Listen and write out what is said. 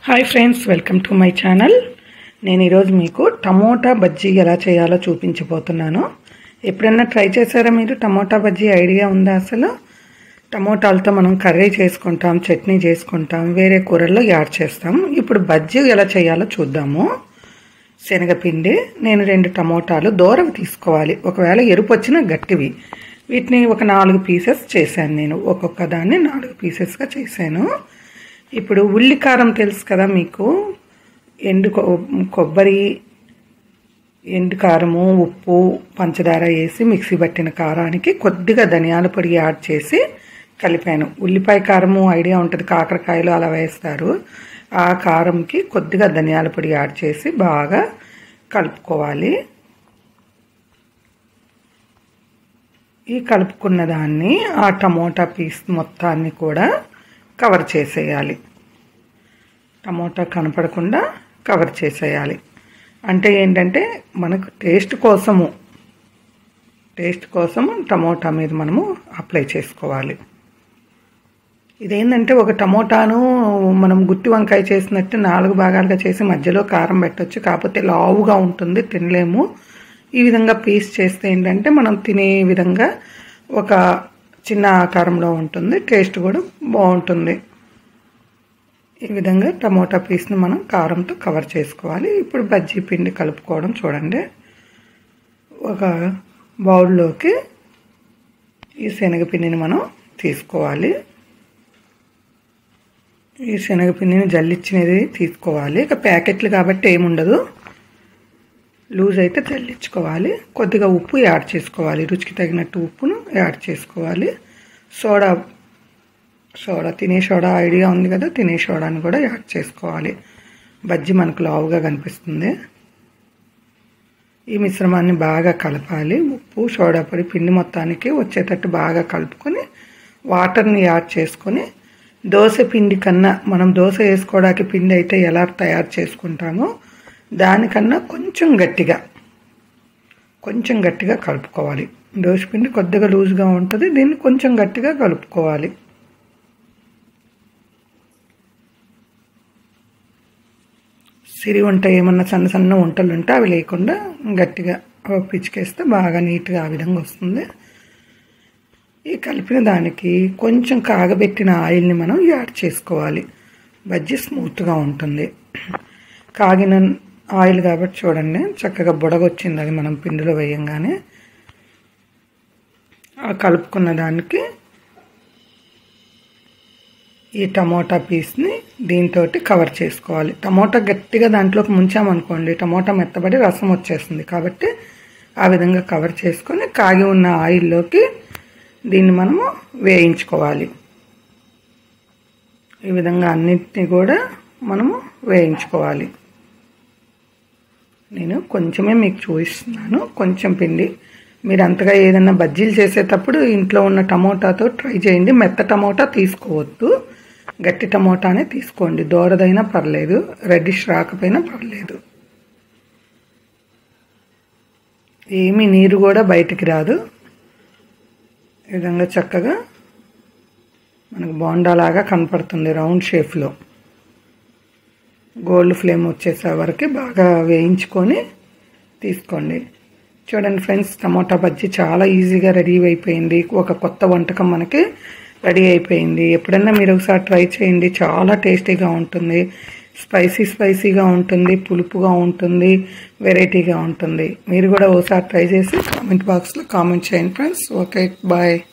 hi friends welcome to my channel నేను ఈరోజు మీకు టమోటా బజ్జీ ఎలా చేయాలో చూపించబోతున్నాను ఎప్పుడైనా ట్రై చేశారా మీరు టమోటా బజ్జీ ఐడియా ఉందా అసలు టమోటాలతో మనం కర్రీ చేసుకుంటాం చట్నీ చేసుకుంటాం వేరే కూరల్లో యాడ్ చేస్తాం ఇప్పుడు బజ్జీ ఎలా చేయాలో చూద్దాము శనగపిండి నేను రెండు టమోటాలు దూరం తీసుకోవాలి ఒకవేళ ఎరుపు వచ్చిన గట్టివి వీటిని ఒక నాలుగు పీసెస్ చేశాను నేను ఒక్కొక్క దాన్ని నాలుగు పీసెస్గా చేశాను ఇప్పుడు ఉల్లి కారం తెలుసు కదా మీకు ఎండు కొ- కొబ్బరి ఎండు కారము ఉప్పు పంచదార వేసి మిక్సీ పట్టిన కారానికి కొద్దిగా ధనియాల పొడి యాడ్ చేసి కలిపాను ఉల్లిపాయ కారము ఐడియా ఉంటుంది కాకరకాయలు అలా వేస్తారు ఆ కారంకి కొద్దిగా ధనియాల పొడి యాడ్ చేసి బాగా కలుపుకోవాలి ఈ కలుపుకున్న దాన్ని ఆ టమోటా పీస్ మొత్తాన్ని కూడా కవర్ చేసేయాలి టమోటా కనపడకుండా కవర్ చేసేయాలి అంటే ఏంటంటే మనకు టేస్ట్ కోసము టేస్ట్ కోసం టమోటా మీద మనము అప్లై చేసుకోవాలి ఇదేంటంటే ఒక టమోటాను మనం గుత్తి వంకాయ చేసినట్టు నాలుగు భాగాలుగా చేసి మధ్యలో కారం పెట్టొచ్చు కాకపోతే లావుగా ఉంటుంది తినలేము ఈ విధంగా పీస్ చేస్తే ఏంటంటే మనం తినే విధంగా ఒక చిన్న ఆకారంలో ఉంటుంది టేస్ట్ కూడా బాగుంటుంది ఈ విధంగా టమోటా పీస్ని మనం కారంతో కవర్ చేసుకోవాలి ఇప్పుడు బజ్జీ పిండి కలుపుకోవడం చూడండి ఒక బౌల్లోకి ఈ శనగపిండిని మనం తీసుకోవాలి ఈ శనగపిండిని జల్లిచ్చినది తీసుకోవాలి ఇక ప్యాకెట్లు కాబట్టి ఏముండదు లూజ్ అయితే జల్లించుకోవాలి కొద్దిగా ఉప్పు యాడ్ చేసుకోవాలి రుచికి తగినట్టు ఉప్పును యాడ్ చేసుకోవాలి సోడా సోడా తినే సోడా ఐడియా ఉంది కదా తినే సోడాని కూడా యాడ్ చేసుకోవాలి బజ్జీ మనకు లావుగా కనిపిస్తుంది ఈ మిశ్రమాన్ని బాగా కలపాలి ఉప్పు సోడా పొడి పిండి మొత్తానికి వచ్చేటట్టు బాగా కలుపుకొని వాటర్ని యాడ్ చేసుకొని దోశ పిండి కన్నా మనం దోశ వేసుకోవడానికి పిండి అయితే ఎలా తయారు చేసుకుంటామో దానికన్నా కొంచెం గట్టిగా కొంచెం గట్టిగా కలుపుకోవాలి దోశ పిండి కొద్దిగా లూజ్గా ఉంటుంది దీన్ని కొంచెం గట్టిగా కలుపుకోవాలి సిరి వంట ఏమన్నా సన్న సన్న వంటలు ఉంటే అవి లేకుండా గట్టిగా పిచ్చికేస్తే బాగా నీట్గా ఆ విధంగా వస్తుంది ఈ కలిపిన దానికి కొంచెం కాగబెట్టిన ఆయిల్ని మనం యాడ్ చేసుకోవాలి బజ్జీ స్మూత్గా ఉంటుంది కాగిన ఆయిల్ కాబట్టి చూడండి చక్కగా బుడగొచ్చింది అది మనం పిండిలో వేయంగానే ఆ కలుపుకున్న దానికి ఈ టమోటా పీస్ని దీంతో కవర్ చేసుకోవాలి టమోటా గట్టిగా దాంట్లోకి ముంచామనుకోండి టమోటా మెత్తబడి రసం వచ్చేస్తుంది కాబట్టి ఆ విధంగా కవర్ చేసుకొని కాగి ఉన్న ఆయిల్లోకి దీన్ని మనము వేయించుకోవాలి ఈ విధంగా అన్నిటిని కూడా మనము వేయించుకోవాలి నేను కొంచెమే మీకు చూపిస్తున్నాను కొంచెం పిండి మీరు అంతగా ఏదైనా బజ్జీలు చేసేటప్పుడు ఇంట్లో ఉన్న టమోటాతో ట్రై చేయండి మెత్త టమోటా తీసుకోవద్దు గట్టి టమోటానే తీసుకోండి దూరదైనా పర్లేదు రెడ్డిష్ రాకపోయినా పర్లేదు ఏమీ నీరు కూడా బయటికి రాదు ఈ విధంగా చక్కగా మనకు బోండాలాగా కనపడుతుంది రౌండ్ షేప్లో గోల్డ్ ఫ్లేమ్ వచ్చేసే వరకు బాగా వేయించుకొని తీసుకోండి చూడండి ఫ్రెండ్స్ టమోటా బజ్జీ చాలా ఈజీగా రెడీ అయిపోయింది ఒక కొత్త వంటకం మనకి రెడీ అయిపోయింది ఎప్పుడైనా మీరు ఒకసారి ట్రై చేయండి చాలా టేస్టీగా ఉంటుంది స్పైసీ స్పైసీగా ఉంటుంది పులుపుగా ఉంటుంది వెరైటీగా ఉంటుంది మీరు కూడా ఒకసారి ట్రై చేసి కామెంట్ బాక్స్లో కామెంట్ చేయండి ఫ్రెండ్స్ ఓకే బాయ్